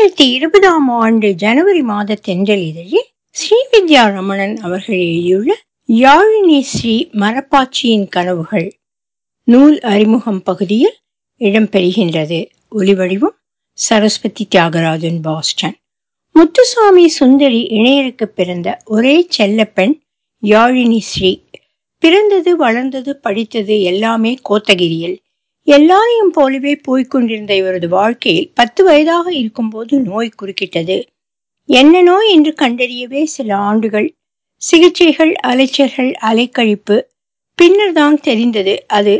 இரண்டாயிரத்தி இருபதாம் ஆண்டு ஜனவரி மாத தென்றல் இதழில் ஸ்ரீவித்யா ரமணன் அவர்கள் எழுதியுள்ள யாழினி ஸ்ரீ மரப்பாச்சியின் கனவுகள் நூல் அறிமுகம் பகுதியில் இடம்பெறுகின்றது ஒலிவடிவம் சரஸ்வதி தியாகராஜன் பாஸ்டன் முத்துசாமி சுந்தரி இணையருக்கு பிறந்த ஒரே செல்லப்பெண் யாழினி ஸ்ரீ பிறந்தது வளர்ந்தது படித்தது எல்லாமே கோத்தகிரியில் எல்லாரையும் போலவே போய்கொண்டிருந்த இவரது வாழ்க்கையில் பத்து வயதாக இருக்கும்போது நோய் குறுக்கிட்டது என்ன நோய் என்று கண்டறியவே சில ஆண்டுகள் சிகிச்சைகள் அலைச்சல்கள் அலைக்கழிப்பு பின்னர் தான் தெரிந்தது அது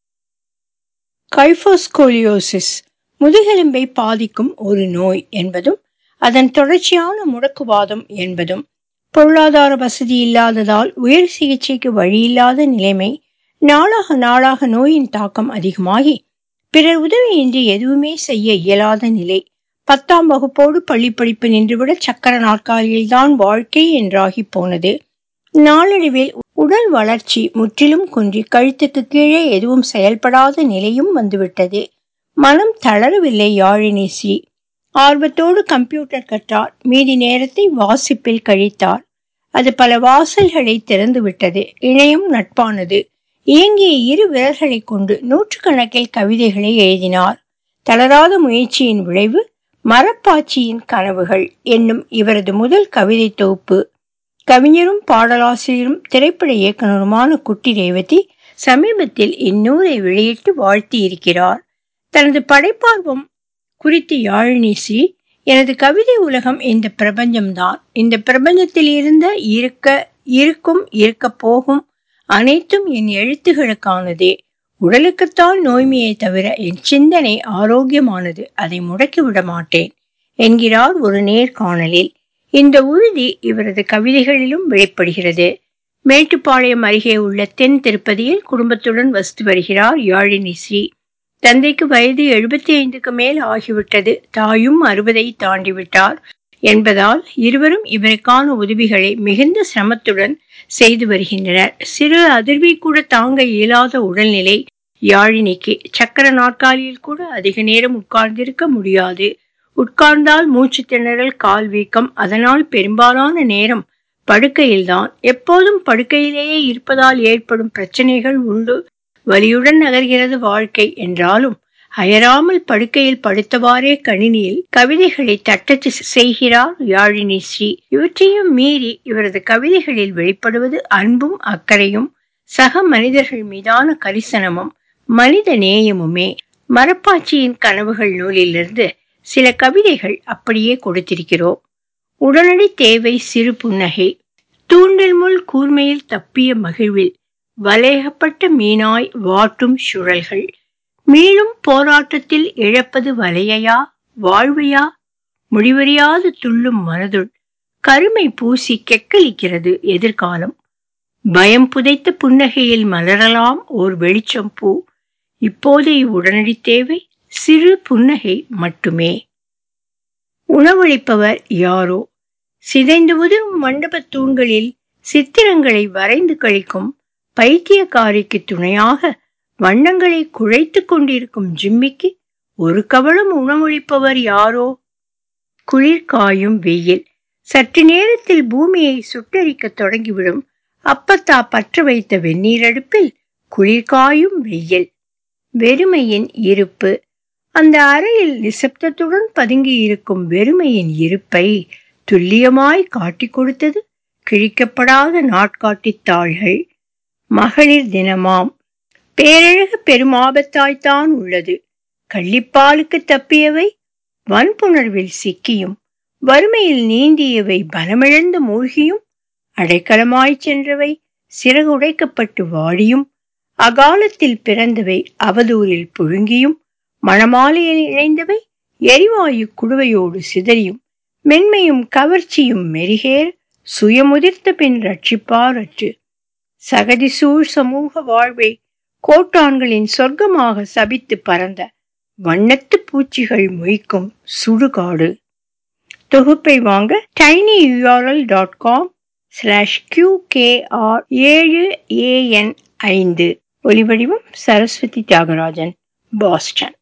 கைஃபோஸ்கோலியோசிஸ் முதுகெலும்பை பாதிக்கும் ஒரு நோய் என்பதும் அதன் தொடர்ச்சியான முடக்குவாதம் என்பதும் பொருளாதார வசதி இல்லாததால் உயர் சிகிச்சைக்கு வழியில்லாத நிலைமை நாளாக நாளாக நோயின் தாக்கம் அதிகமாகி பிறர் உதவியின்றி எதுவுமே செய்ய இயலாத நிலை பத்தாம் வகுப்போடு பள்ளி படிப்பு நின்றுவிட சக்கர நாற்காலியில் தான் வாழ்க்கை என்றாகி போனது நாளடைவில் உடல் வளர்ச்சி முற்றிலும் குன்றி கழுத்துக்கு கீழே எதுவும் செயல்படாத நிலையும் வந்துவிட்டது மனம் தளரவில்லை யாழினி ஸ்ரீ ஆர்வத்தோடு கம்ப்யூட்டர் கற்றார் மீதி நேரத்தை வாசிப்பில் கழித்தார் அது பல வாசல்களை திறந்து விட்டது இணையம் நட்பானது இயங்கிய இரு விரல்களை கொண்டு நூற்றுக்கணக்கில் கவிதைகளை எழுதினார் தளராத முயற்சியின் விளைவு மரப்பாச்சியின் கனவுகள் என்னும் இவரது முதல் கவிதை தொகுப்பு கவிஞரும் பாடலாசிரியரும் திரைப்பட இயக்குனருமான குட்டி ரேவதி சமீபத்தில் இந்நூலை வெளியிட்டு வாழ்த்தி இருக்கிறார் தனது படைப்பார்வம் குறித்து யாழினி ஸ்ரீ எனது கவிதை உலகம் இந்த பிரபஞ்சம்தான் இந்த பிரபஞ்சத்தில் இருந்த இருக்க இருக்கும் இருக்க போகும் அனைத்தும் என் எழுத்துகளுக்கானதே உடலுக்குத்தான் நோய்மையை தவிர என் சிந்தனை ஆரோக்கியமானது அதை முடக்கிவிட மாட்டேன் என்கிறார் ஒரு நேர்காணலில் இந்த உறுதி இவரது கவிதைகளிலும் வெளிப்படுகிறது மேட்டுப்பாளையம் அருகே உள்ள தென் திருப்பதியில் குடும்பத்துடன் வசித்து வருகிறார் யாழினி ஸ்ரீ தந்தைக்கு வயது எழுபத்தி ஐந்துக்கு மேல் ஆகிவிட்டது தாயும் அறுபதை தாண்டிவிட்டார் என்பதால் இருவரும் இவருக்கான உதவிகளை மிகுந்த சிரமத்துடன் செய்து வருகின்றனர் சிறு அதிர்வை கூட தாங்க இயலாத உடல்நிலை யாழினிக்கு சக்கர நாற்காலியில் கூட அதிக நேரம் உட்கார்ந்திருக்க முடியாது உட்கார்ந்தால் மூச்சு திணறல் கால் வீக்கம் அதனால் பெரும்பாலான நேரம் படுக்கையில்தான் எப்போதும் படுக்கையிலேயே இருப்பதால் ஏற்படும் பிரச்சனைகள் உண்டு வலியுடன் நகர்கிறது வாழ்க்கை என்றாலும் அயராமல் படுக்கையில் படுத்தவாறே கணினியில் கவிதைகளை தட்டச்சு செய்கிறார் யாழினி ஸ்ரீ இவற்றையும் மீறி இவரது கவிதைகளில் வெளிப்படுவது அன்பும் அக்கறையும் சக மனிதர்கள் மீதான கரிசனமும் மனித நேயமுமே மரப்பாச்சியின் கனவுகள் நூலிலிருந்து சில கவிதைகள் அப்படியே கொடுத்திருக்கிறோம் உடனடி தேவை சிறு புன்னகை தூண்டில் முள் கூர்மையில் தப்பிய மகிழ்வில் வலையகப்பட்ட மீனாய் வாட்டும் சுழல்கள் மீளும் போராட்டத்தில் இழப்பது வலையையா வாழ்வையா முடிவறியாது துள்ளும் மனதுள் கருமை பூசி கெக்களிக்கிறது எதிர்காலம் பயம் புதைத்த புன்னகையில் மலரலாம் ஓர் வெளிச்சம் பூ இப்போதைய உடனடி தேவை சிறு புன்னகை மட்டுமே உணவளிப்பவர் யாரோ சிதைந்து உதிரும் மண்டபத் தூண்களில் சித்திரங்களை வரைந்து கழிக்கும் பைத்தியக்காரிக்கு துணையாக வண்ணங்களை குழைத்து கொண்டிருக்கும் ஜிம்மிக்கு ஒரு கவலம் உணவளிப்பவர் யாரோ குளிர் காயும் வெயில் சற்று நேரத்தில் பூமியை சுட்டரிக்க தொடங்கிவிடும் அப்பத்தா பற்ற வைத்த வெந்நீர் அடுப்பில் குளிர் காயும் வெயில் வெறுமையின் இருப்பு அந்த அறையில் நிசப்தத்துடன் பதுங்கி இருக்கும் வெறுமையின் இருப்பை துல்லியமாய் காட்டிக் கொடுத்தது கிழிக்கப்படாத நாட்காட்டி தாள்கள் மகளிர் தினமாம் பேரழகு பெருமாபத்தாய்த்தான் உள்ளது கள்ளிப்பாலுக்கு தப்பியவை வன்புணர்வில் சிக்கியும் வறுமையில் நீந்தியவை பலமிழந்து மூழ்கியும் அடைக்கலமாய்ச் சென்றவை சிறகு உடைக்கப்பட்டு வாடியும் அகாலத்தில் பிறந்தவை அவதூறில் புழுங்கியும் மணமாலையில் இணைந்தவை எரிவாயு குடுவையோடு சிதறியும் மென்மையும் கவர்ச்சியும் மெருகேற சுயமுதிர்த்த பின் ரட்சிப்பாரற்று சகதி சூழ் சமூக வாழ்வை கோட்டான்களின் சொர்க்கமாக சபித்து பறந்த வண்ணத்து பூச்சிகள் மொய்க்கும் சுடுகாடு தொகுப்பை வாங்க tiny URL dot com slash QKR ஏழு ஏஎன் ஐந்து ஒலிவடிவம் சரஸ்வதி தியாகராஜன் பாஸ்டன்